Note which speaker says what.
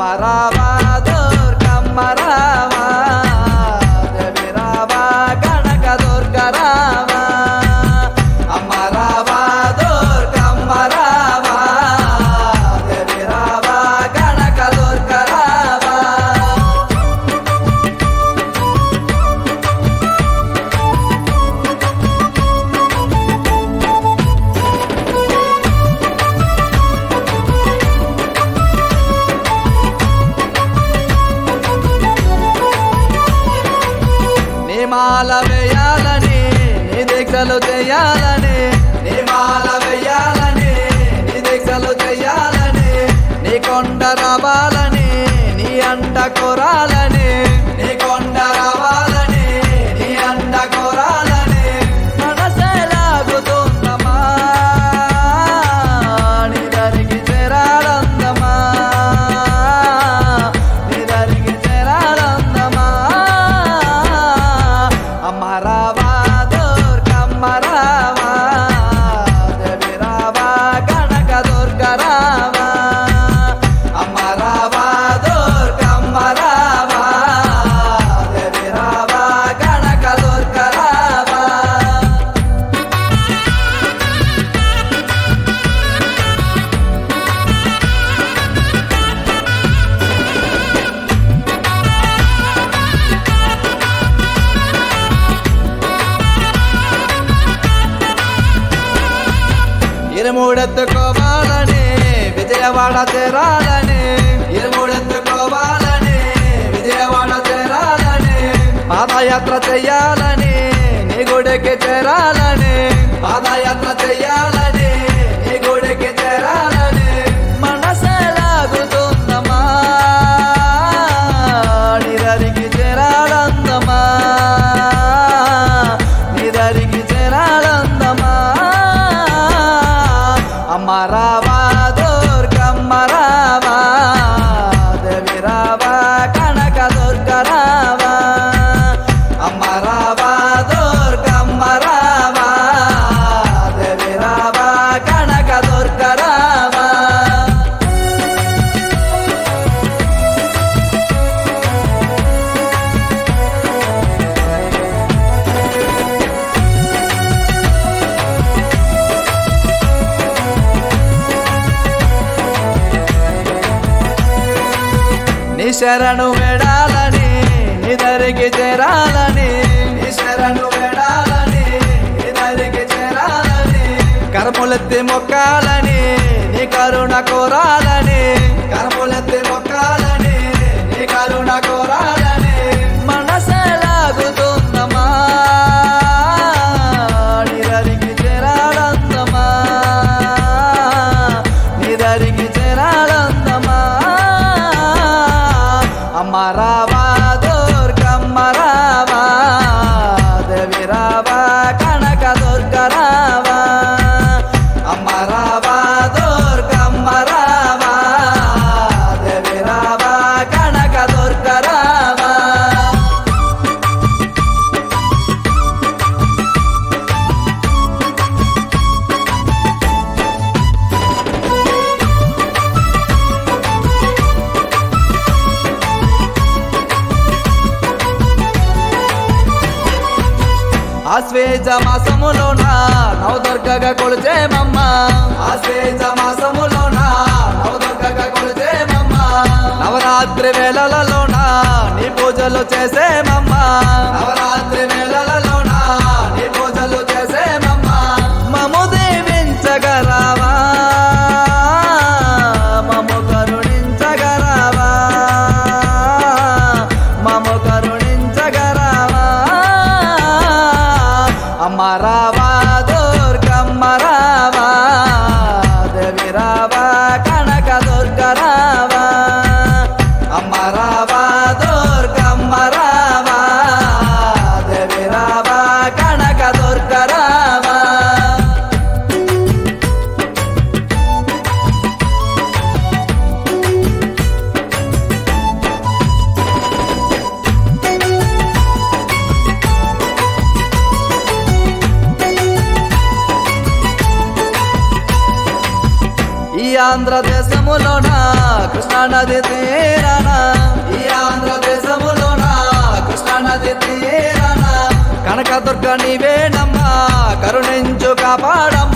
Speaker 1: అమ్మ రావా దుర్గమ్మ రావా దేవి రావా కనక దుర్గ రావా అమ్మ రావా దుర్గమ్మ రావా దేవి రావా కనక దుర్గ రావా నీ మాల వేయాలని నీ దీక్షలు చేయాలని నీ మాల వేయాలని నీ దీక్షలు చేయాలని నీ కొండ రావాలని నీ అంట కోరాలని నీ కొండ రావాలని నీ అంట కోరాలని మనసే లాగుతుందమ్మా నీ దరికి చేరాలందమా నీ దరికి చేరాలందమా అమ్మ రావా దుర్గమ్మ రావా దేవి రావా కనక దుర్గ రావా అమ్మ రావా దుర్గమ్మ రావా దేవి రావా కనక దుర్గ రావా ఇరుమూడెత్తుకోవాలని విజయవాడ చేరాలని ఇరుమూడెత్తుకోవాలని విజయవాడ చేరాలని పాదయాత్ర చెయ్యాలని నీ గుడికి చేరాలని పాదయాత్ర చెయ్యాలని నీ గుడికి చేరాలని మనసే లాగుతుందమ్మా నిదరికి చేరాలందమా నిదరికి చేరాలందమా అమ్మ రావా దుర్గమ్మ రావా దేవి రావా కనక దుర్గ రావా అమ్మ రావా దుర్గమ్మ రావా దేవి రావా కనక దుర్గ రావా నీ శరణు వెడాలని నీ దరికి చేరాలని నీ శరణు వెడాలని నీ దరికి చేరాలని కర్ములెత్తి మొక్కాలని నీ కరుణ కోరాలని కర్ములెత్తి మొక్కాలని నీ కరుణ కోరాలని మనసే లాగుతుందమ్మా నీ దరికి చేరాలందమా నీ దరికి చేరాలందమా అమ్మ రావా దుర్గమ్మ రావా దేవి రావా కనక దుర్గ రావా అమ్మ రావా దుర్గమ్మ రావా దేవి రావా కనక దుర్గ రావా ఆశ్వేజ మాసములోన నవదుర్గగా కొలిచేమమ్మ ఆశ్వేజ మాసములోన నవదుర్గగా కొలిచేమమ్మ నవరాత్రి వేళలలోన నీ పూజలు చేసేమమ్మ నవరాత్రి వేళలలోన నీ పూజలు చేసేమమ్మ మము దీవించగరావా మము కరుణించగరావా మము కరుణించగరావా అమ్మ రావా దుర్గమ్మ రావా దేవి రావా కనక దుర్గ రావా అమ్మ రావా దుర్గమ్మ రావా దేవి ఆంధ్రదేశములోన కృష్ణా నది తీరాన ఈ ఆంధ్రదేశములోన కృష్ణా నది తీరాన కనకదుర్గ నీవేనమ్మా కరుణించు కాపాడమ్మా